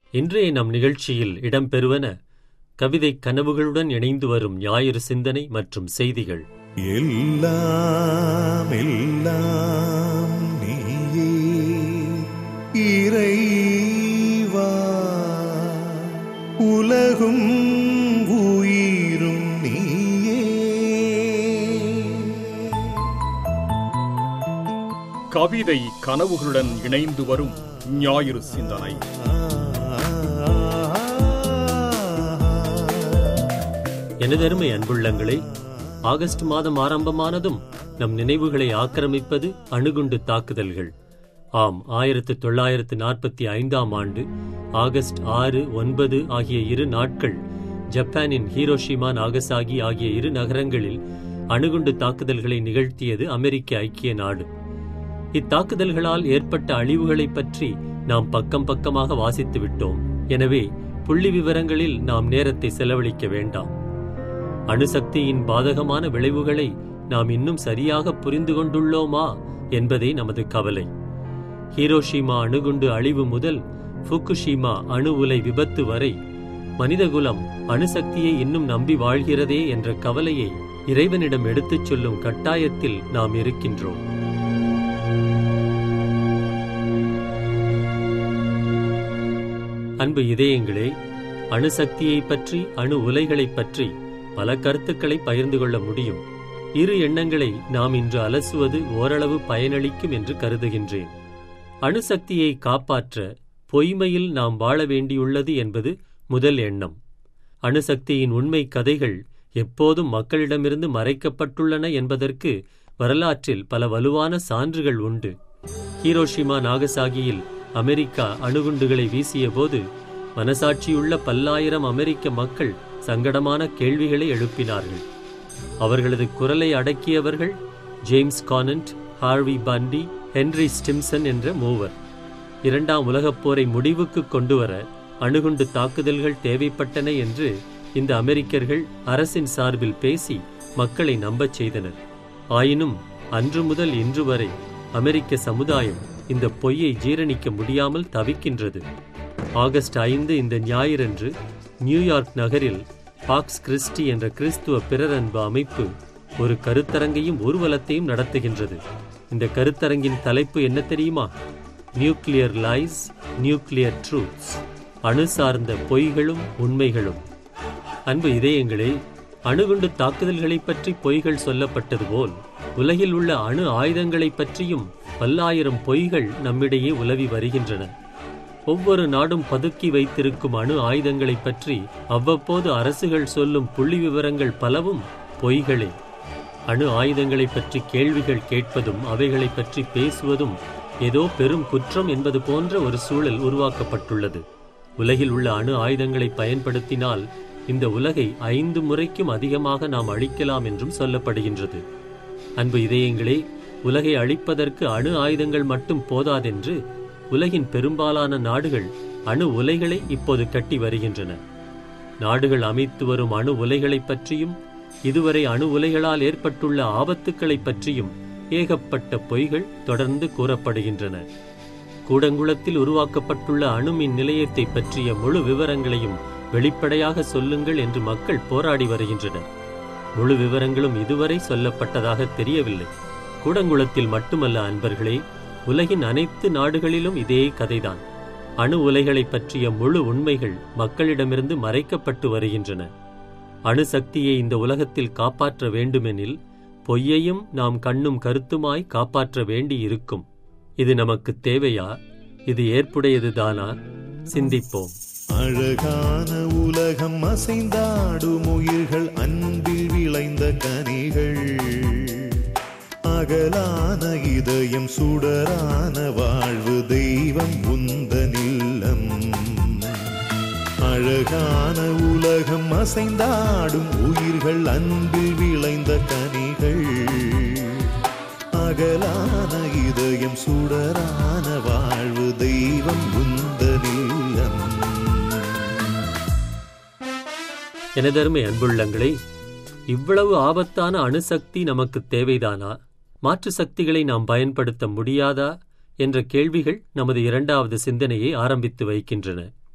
இன்றைய நம் நிகழ்ச்சியில் இடம்பெறுவன கவிதை கனவுகளுடன் இணைந்து வரும் ஞாயிறு சிந்தனை மற்றும் செய்திகள் எல்லாம் எல்லாம் நீயே இறைவா உலகும் உயிரும் நீயே கவிதை கனவுகளுடன் இணைந்து வரும் ஞாயிறு சிந்தனை எனதருமை அன்புள்ளங்களே ஆகஸ்ட் மாதம் ஆரம்பமானதும் நம் நினைவுகளை ஆக்கிரமிப்பது அணுகுண்டு தாக்குதல்கள் ஆம் ஆயிரத்து தொள்ளாயிரத்து நாற்பத்தி ஐந்தாம் ஆண்டு ஆகஸ்ட் ஆறு ஒன்பது ஆகிய இரு நாட்கள் ஜப்பானின் ஹீரோஷிமா நாகசாகி ஆகிய இரு நகரங்களில் அணுகுண்டு தாக்குதல்களை நிகழ்த்தியது அமெரிக்க ஐக்கிய நாடு இத்தாக்குதல்களால் ஏற்பட்ட அழிவுகளைப் பற்றி நாம் பக்கம் பக்கமாக வாசித்து விட்டோம் எனவே புள்ளி விவரங்களில் நாம் நேரத்தை செலவழிக்க வேண்டாம் அணுசக்தியின் பாதகமான விளைவுகளை நாம் இன்னும் சரியாக புரிந்து கொண்டுள்ளோமா என்பதே நமது கவலை ஹீரோஷிமா அணுகுண்டு அழிவு முதல் ஃபுகுஷிமா அணு உலை விபத்து வரை மனிதகுலம் அணுசக்தியை இன்னும் நம்பி வாழ்கிறதே என்ற கவலையை இறைவனிடம் எடுத்துச் சொல்லும் கட்டாயத்தில் நாம் இருக்கின்றோம் அன்பு இதயங்களே அணுசக்தியைப் பற்றி அணு உலைகளைப் பற்றி பல கருத்துக்களை பகிர்ந்து கொள்ள முடியும் இரு எண்ணங்களை நாம் இன்று அலசுவது ஓரளவு பயனளிக்கும் என்று கருதுகின்றேன் அணுசக்தியை காப்பாற்ற பொய்மையில் நாம் வாழ வேண்டியுள்ளது என்பது முதல் எண்ணம் அணுசக்தியின் உண்மை கதைகள் எப்போதும் மக்களிடமிருந்து மறைக்கப்பட்டுள்ளன என்பதற்கு வரலாற்றில் பல வலுவான சான்றுகள் உண்டு ஹீரோஷிமா நாகசாகியில் அமெரிக்கா அணுகுண்டுகளை வீசியபோது மனசாட்சியுள்ள பல்லாயிரம் அமெரிக்க மக்கள் சங்கடமான கேள்விகளை எழுப்பினார்கள் அவர்களது குரலை அடக்கியவர்கள் James Conant Harvey Bundy Henry Stimson என்ற மூவர் இரண்டாம் உலகப் போரை முடிவுக்கு கொண்டுவர அணுகுண்டு தாக்குதல்கள் தேவைப்பட்டன என்று இந்த அமெரிக்கர்கள் அரசின் சார்பில் பேசி மக்களை நம்பச் செய்தனர் ஆயினும் அன்று முதல் இன்று வரை அமெரிக்க சமுதாயம் இந்த பொய்யை ஜீரணிக்க முடியாமல் தவிக்கின்றது ஆகஸ்ட் ஐந்து இந்த ஞாயிறன்று நியூயார்க் நகரில் பாக்ஸ் கிறிஸ்டி என்ற கிறிஸ்துவ பிறரன்பு அமைப்பு ஒரு கருத்தரங்கையும் ஊர்வலத்தையும் நடத்துகின்றது இந்த கருத்தரங்கின் தலைப்பு என்ன தெரியுமா நியூக்ளியர் லைஸ் நியூக்ளியர் ட்ரூத்ஸ் அணு சார்ந்த பொய்களும் உண்மைகளும் அன்பு இதயங்களே அணுகுண்டு தாக்குதல்களைப் பற்றி பொய்கள் சொல்லப்பட்டது போல் உலகில் உள்ள அணு ஆயுதங்களைப் பற்றியும் பல்லாயிரம் பொய்கள் நம்மிடையே உலவி வருகின்றன ஒவ்வொரு நாடும் பதுக்கி வைத்திருக்கும் அணு ஆயுதங்களைப் பற்றி அவ்வப்போது அரசுகள் சொல்லும் புள்ளி விவரங்கள் பலவும் பொய்களே அணு ஆயுதங்களைப் பற்றி கேள்விகள் கேட்பதும் அவைகளைப் பற்றி பேசுவதும் ஏதோ பெரும் குற்றம் என்பது போன்ற ஒரு சூழல் உருவாக்கப்பட்டுள்ளது உலகில் உள்ள அணு ஆயுதங்களை பயன்படுத்தினால் இந்த உலகை ஐந்து முறைக்கும் அதிகமாக நாம் அழிக்கலாம் என்றும் சொல்லப்படுகின்றது அன்பு இதயங்களே உலகை அழிப்பதற்கு அணு ஆயுதங்கள் மட்டும் போதாதென்று உலகின் பெரும்பாலான நாடுகள் அணு உலைகளை இப்போது கட்டி வருகின்றன நாடுகள் அமைத்து வரும் அணு உலைகளைப் பற்றியும் இதுவரை அணு உலைகளால் ஏற்பட்டுள்ள ஆபத்துக்களைப் பற்றியும் ஏகப்பட்ட பொய்கள் தொடர்ந்து கூறப்படுகின்றன கூடங்குளத்தில் உருவாக்கப்பட்டுள்ள அணுமின் நிலையத்தை பற்றிய முழு விவரங்களையும் வெளிப்படையாக சொல்லுங்கள் என்று மக்கள் போராடி வருகின்றனர் முழு விவரங்களும் இதுவரை சொல்லப்பட்டதாக தெரியவில்லை கூடங்குளத்தில் மட்டுமல்ல அன்பர்களே உலகின் அனைத்து நாடுகளிலும் இதே கதைதான் அணு உலைகளைப் பற்றிய முழு உண்மைகள் மக்களிடமிருந்து மறைக்கப்பட்டு வருகின்றன அணுசக்தியை இந்த உலகத்தில் காப்பாற்ற வேண்டுமெனில் பொய்யையும் நாம் கண்ணும் கருத்துமாய் காப்பாற்ற வேண்டி இருக்கும் இது நமக்கு தேவையா இது ஏற்புடையதுதானா சிந்திப்போம் அழகான உலகம் அசைந்தாடும் உயிர்கள் அன்பில் விளைந்த கனிகள் அகலான இதயம் சுடரான வாழ்வு தெய்வம் உந்த நில்லம் அழகான உலகம் அசைந்தாடும் உயிர்கள் அன்பில் விளைந்த கனிகள் அகலான இதயம் சுடரான வாழ்வு தெய்வம் உந்த நில்லம் எனதருமை அன்புள்ளங்களே இவ்வளவு ஆபத்தான அணுசக்தி நமக்கு தேவைதானா மாற்று சக்திகளை நாம் பயன்படுத்த முடியாதா என்ற கேள்விகள் நமது இரண்டாவது சிந்தனையை ஆரம்பித்து வைக்கின்றன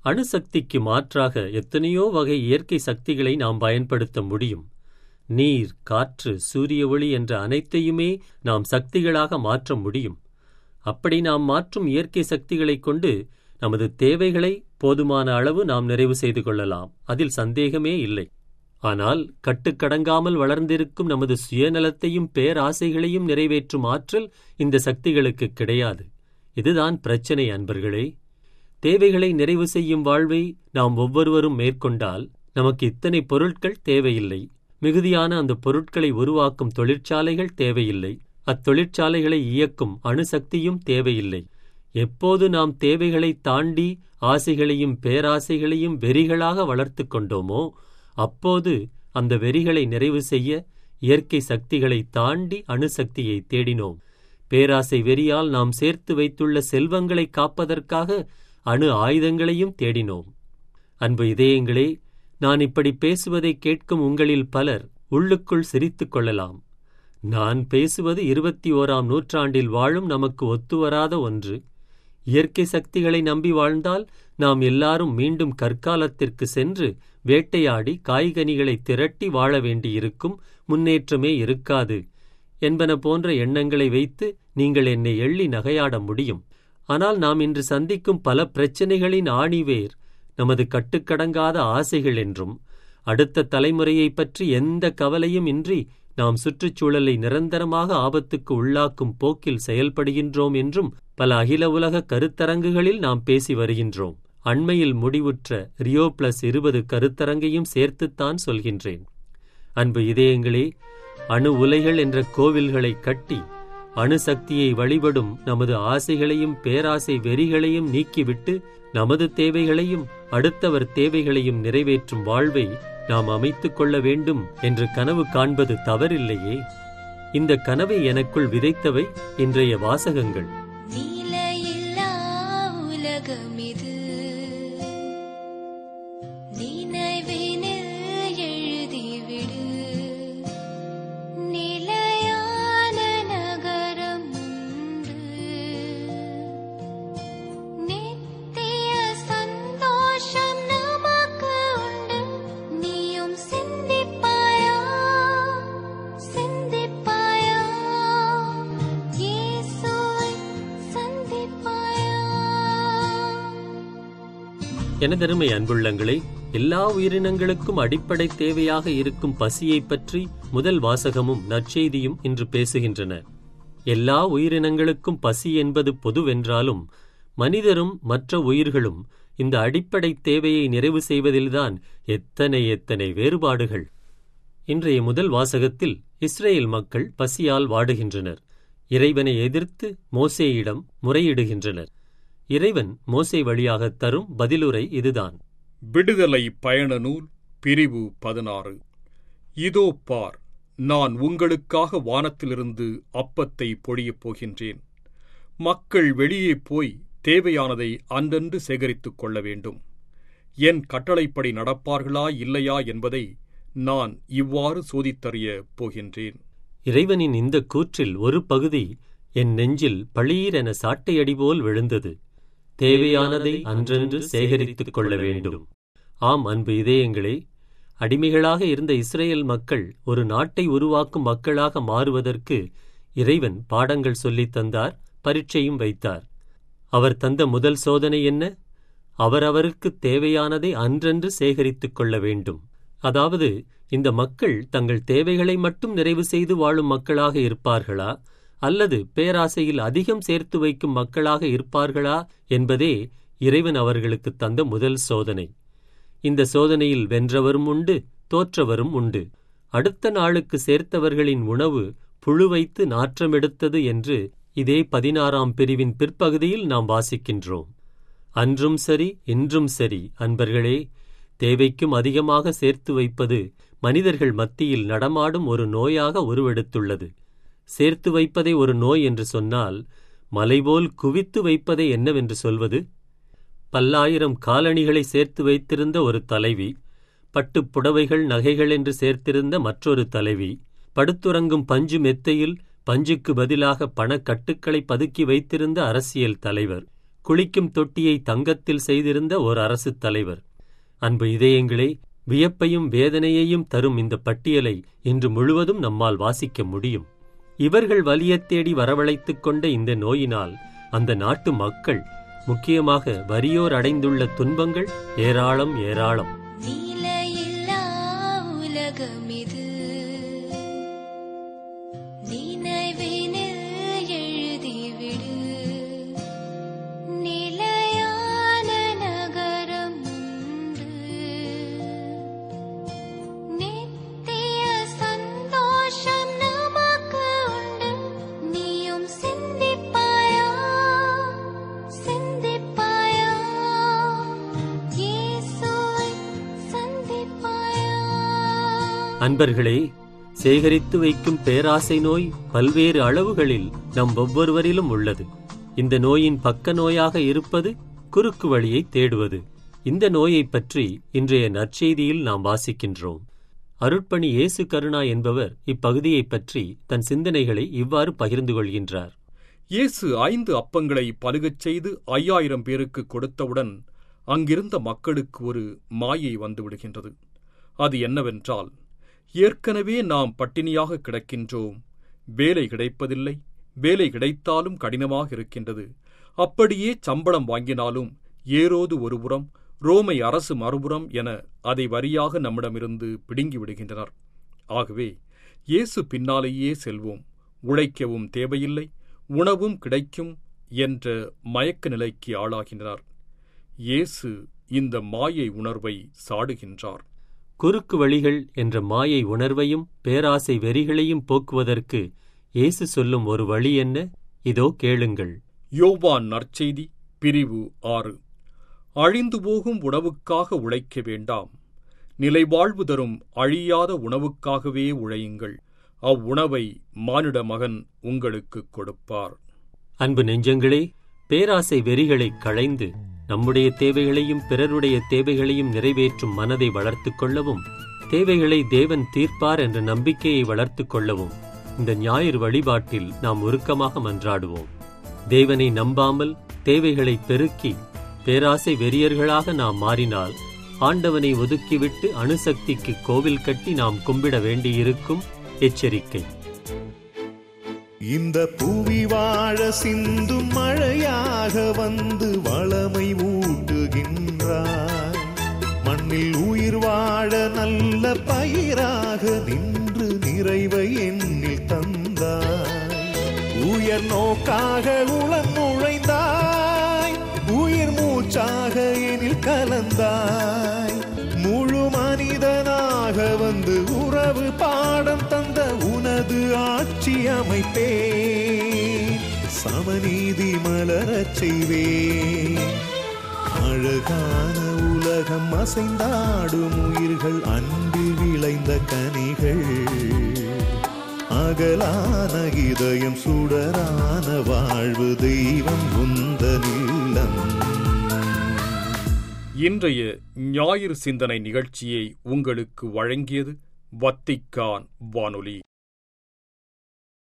அணுசக்திக்கு மாற்றாக எத்தனையோ வகை இயற்கை சக்திகளை நாம் பயன்படுத்த முடியும் நீர் காற்று சூரிய ஒளி என்ற அனைத்தையுமே நாம் சக்திகளாக மாற்ற முடியும் அப்படி நாம் மாற்றும் இயற்கை சக்திகளைக் கொண்டு நமது தேவைகளை போதுமான அளவு நாம் நிறைவு செய்து கொள்ளலாம் அதில் சந்தேகமே இல்லை ஆனால் கட்டுக்கடங்காமல் வளர்ந்திருக்கும் நமது சுயநலத்தையும் பேராசைகளையும் நிறைவேற்றும் ஆற்றல் இந்த சக்திகளுக்கு கிடையாது இதுதான் பிரச்சனை அன்பர்களே தேவைகளை நிறைவு செய்யும் வாழ்வை நாம் ஒவ்வொருவரும் மேற்கொண்டால் நமக்கு இத்தனை பொருட்கள் தேவையில்லை மிகுதியான அந்த பொருட்களை உருவாக்கும் தொழிற்சாலைகள் தேவையில்லை அத்தொழிற்சாலைகளை இயக்கும் அணுசக்தியும் தேவையில்லை எப்போது நாம் தேவைகளை தாண்டி ஆசைகளையும் பேராசைகளையும் வெறிகளாக வளர்த்து கொண்டோமோ அப்போது அந்த வெறிகளை நிறைவு செய்ய இயற்கை சக்திகளை தாண்டி அணுசக்தியை தேடினோம் பேராசை வெறியால் நாம் சேர்த்து வைத்துள்ள செல்வங்களை காப்பதற்காக அணு ஆயுதங்களையும் தேடினோம் அன்பு இதயங்களே நான் இப்படி பேசுவதை கேட்கும் உங்களில் பலர் உள்ளுக்குள் சிரித்துக் கொள்ளலாம் நான் பேசுவது இருபத்தி ஓராம் நூற்றாண்டில் வாழும் நமக்கு ஒத்துவராத ஒன்று இயற்கை சக்திகளை நம்பி வாழ்ந்தால் நாம் எல்லாரும் மீண்டும் கற்காலத்திற்கு சென்று வேட்டையாடி காய்கனிகளை திரட்டி வாழ வேண்டியிருக்கும் முன்னேற்றமே இருக்காது என்பன போன்ற எண்ணங்களை வைத்து நீங்கள் என்னை எள்ளி நகையாட முடியும் ஆனால் நாம் இன்று சந்திக்கும் பல பிரச்சனைகளின் ஆணிவேர் நமது கட்டுக்கடங்காத ஆசைகள் என்றும் அடுத்த தலைமுறையைப் பற்றி எந்த கவலையும் இன்றி நாம் சுற்றுச்சூழலை நிரந்தரமாக ஆபத்துக்கு உள்ளாக்கும் போக்கில் செயல்படுகின்றோம் என்றும் பல அகில உலக கருத்தரங்குகளில் நாம் பேசி வருகின்றோம் அண்மையில் முடிவுற்ற ரியோ பிளஸ் இருபது கருத்தரங்கையும் சேர்த்துத்தான் சொல்கின்றேன் அன்பு இதயங்களே அணு உலைகள் என்ற கோவில்களை கட்டி அணுசக்தியை வழிபடும் நமது ஆசைகளையும் பேராசை வெறிகளையும் நீக்கிவிட்டு நமது தேவைகளையும் அடுத்தவர் தேவைகளையும் நிறைவேற்றும் வாழ்வை நாம் அமைத்துக் கொள்ள வேண்டும் என்று கனவு காண்பது தவறில்லையே இந்த கனவை எனக்குள் விதைத்தவை இன்றைய வாசகங்கள் நீலையில்லா உலகமிது நினைவினில் எழுதிவிடு நிலையான நகரம் உண்டு நித்திய சந்தோஷம் நமக்கு உண்டு நீயும் சிந்திப்பாயா சிந்திப்பாயா இயேசுவை சந்திப்பாயா எனதருமை அன்புள்ளங்களே எல்லா உயிரினங்களுக்கும் அடிப்படை தேவையாக இருக்கும் பசியைப் பற்றி முதல் வாசகமும் நற்செய்தியும் இன்று பேசுகின்றன எல்லா உயிரினங்களுக்கும் பசி என்பது பொதுவென்றாலும் மனிதரும் மற்ற உயிர்களும் இந்த அடிப்படை தேவையை நிறைவு செய்வதில்தான் எத்தனை எத்தனை வேறுபாடுகள் இன்றைய முதல் வாசகத்தில் இஸ்ரேல் மக்கள் பசியால் வாடுகின்றனர் இறைவனை எதிர்த்து மோசேயிடம் முறையிடுகின்றனர் இறைவன் மோசே வழியாக தரும் பதிலுரை இதுதான் விடுதலை பயண நூல் பிரிவு பதினாறு இதோ பார் நான் உங்களுக்காக வானத்திலிருந்து அப்பத்தை பொழியப் போகின்றேன் மக்கள் வெளியே போய் தேவையானதை அன்றன்று சேகரித்துக் கொள்ள வேண்டும் என் கட்டளைப்படி நடப்பார்களா இல்லையா என்பதை நான் இவ்வாறு சோதித்தறியப் போகின்றேன் இறைவனின் இந்த கூற்றில் ஒரு பகுதி என் நெஞ்சில் பளீரென சாட்டையடி போல் விழுந்தது தேவையானதை அன்றன்று சேகரித்துக் கொள்ள வேண்டும் ஆம் அன்பு இதயங்களே அடிமைகளாக இருந்த இஸ்ரேல் மக்கள் ஒரு நாட்டை உருவாக்கும் மக்களாக மாறுவதற்கு இறைவன் பாடங்கள் சொல்லித் தந்தார் பரீட்சையும் வைத்தார் அவர் தந்த முதல் சோதனை என்ன அவரவருக்கு தேவையானதை அன்றன்று சேகரித்துக் கொள்ள வேண்டும் அதாவது இந்த மக்கள் தங்கள் தேவைகளை மட்டும் நிறைவு செய்து வாழும் மக்களாக இருப்பார்களா அல்லது பேராசையில் அதிகம் சேர்த்து வைக்கும் மக்களாக இருப்பார்களா என்பதே இறைவன் அவர்களுக்கு தந்த முதல் சோதனை இந்த சோதனையில் வென்றவரும் உண்டு தோற்றவரும் உண்டு அடுத்த நாளுக்கு சேர்த்தவர்களின் உணவு புழு வைத்து நாற்றமெடுத்தது என்று இதே பதினாறாம் பிரிவின் பிற்பகுதியில் நாம் வாசிக்கின்றோம் அன்றும் சரி இன்றும் சரி அன்பர்களே தேவைக்கும் அதிகமாக சேர்த்து வைப்பது மனிதர்கள் மத்தியில் நடமாடும் ஒரு நோயாக உருவெடுத்துள்ளது சேர்த்து வைப்பதை ஒரு நோய் என்று சொன்னால் மலைபோல் குவித்து வைப்பதை என்னவென்று சொல்வது பல்லாயிரம் காலணிகளை சேர்த்து வைத்திருந்த ஒரு தலைவி பட்டுப் புடவைகள் நகைகள் என்று சேர்த்திருந்த மற்றொரு தலைவி படுத்துறங்கும் பஞ்சு மெத்தையில் பஞ்சுக்கு பதிலாக பணக்கட்டுக்களை பதுக்கி வைத்திருந்த அரசியல் தலைவர் குளிக்கும் தொட்டியை தங்கத்தில் செய்திருந்த ஓர் அரசுத் தலைவர் அன்பு இதயங்களே வியப்பையும் வேதனையையும் தரும் இந்த பட்டியலை இன்று முழுவதும் நம்மால் வாசிக்க முடியும் இவர்கள் வலியத் தேடி வரவழைத்துக் கொண்ட இந்த நோயினால் அந்த நாட்டு மக்கள் முக்கியமாக வறியோர் அடைந்துள்ள துன்பங்கள் ஏராளம் ஏராளம் நீலையில்லா உலகம் இது நினைவினில் எழுதிவிடு நிலையான நகரம் உண்டு நித்திய சந்தோஷம் நமக்கு உண்டு நீயும் சிந்திப்பாயா சிந்திப்பாயா இயேசுவை சந்திப்பாயா அன்பர்களே சேகரித்து வைக்கும் பேராசை நோய் பல்வேறு அளவுகளில் நம் ஒவ்வொருவரிலும் உள்ளது இந்த நோயின் பக்க நோயாக இருப்பது குறுக்கு வழியை தேடுவது இந்த நோயைப் பற்றி இன்றைய நற்செய்தியில் நாம் வாசிக்கின்றோம் அருட்பணி இயேசு கருணா என்பவர் இப்பகுதியைப் பற்றி தன் சிந்தனைகளை இவ்வாறு பகிர்ந்து கொள்கின்றார் இயேசு ஐந்து அப்பங்களை பலுகச் செய்து ஐயாயிரம் பேருக்கு கொடுத்தவுடன் அங்கிருந்த மக்களுக்கு ஒரு மாயை வந்துவிடுகின்றது அது என்னவென்றால் ஏற்கனவே நாம் பட்டினியாக கிடக்கின்றோம் வேலை கிடைப்பதில்லை வேலை கிடைத்தாலும் கடினமாக இருக்கின்றது அப்படியே சம்பளம் வாங்கினாலும் ஏரோது ஒருபுறம் ரோமை அரசு மறுபுறம் என அதை வரியாக நம்மிடமிருந்து பிடுங்கி விடுகின்றனர் ஆகவே இயேசு பின்னாலேயே செல்வோம் உழைக்கவும் தேவையில்லை உணவும் கிடைக்கும் என்ற மயக்க நிலைக்கு ஆளாகின்றனர் இயேசு இந்த மாயை உணர்வை சாடுகின்றார் குறுக்கு வழிகள் என்ற மாயை உணர்வையும் பேராசை வெறிகளையும் போக்குவதற்கு இயேசு சொல்லும் ஒரு வழி என்ன இதோ கேளுங்கள் யோவான் நற்செய்தி பிரிவு ஆறு அழிந்து போகும் உணவுக்காக உழைக்க வேண்டாம் நிலைவாழ்வு தரும் அழியாத உணவுக்காகவே உழையுங்கள் அவ்வுணவை மானிட மகன் உங்களுக்குக் கொடுப்பார் அன்பு நெஞ்சங்களே பேராசை வெறிகளைக் களைந்து நம்முடைய தேவைகளையும் பிறருடைய தேவைகளையும் நிறைவேற்றும் மனதை வளர்த்துக் கொள்ளவும் தேவைகளை தேவன் தீர்ப்பார் என்ற நம்பிக்கையை வளர்த்துக் கொள்ளவும் இந்த ஞாயிறு வழிபாட்டில் நாம் உருக்கமாக மன்றாடுவோம் தேவனை நம்பாமல் தேவைகளை பெருக்கி பேராசை வெறியர்களாக நாம் மாறினால் ஆண்டவனை ஒதுக்கிவிட்டு அணுசக்திக்கு கோவில் கட்டி நாம் கும்பிட வேண்டியிருக்கும் எச்சரிக்கை இந்த புவி வாழ சிந்தும் மழையாக வந்து வளமை ஊட்டுகின்றாய் மண்ணில் உயிர் வாழ நல்ல பயிராக நின்று நிறைவை எண்ணில் தந்தாய் உயர் நோக்காக உளம் நுழைந்தாய் உயிர் மூச்சாக எனில் கலந்தாய் முழு மனிதனாக வந்து உறவு பாடம் தந்த உனது ஆட்சி அமைப்பே சமநீதி மலரச் செய்வேன் அழகான உலகம் அசைந்தாடும் உயிர்கள் அன்பில் விளைந்த கனிகள் அகலான இதயம் சுடரான வாழ்வு தெய்வம் உந்தனில்லம் இன்றைய ஞாயிறு சிந்தனை நிகழ்ச்சியை உங்களுக்கு வழங்கியது வத்திக்கான் வானொலி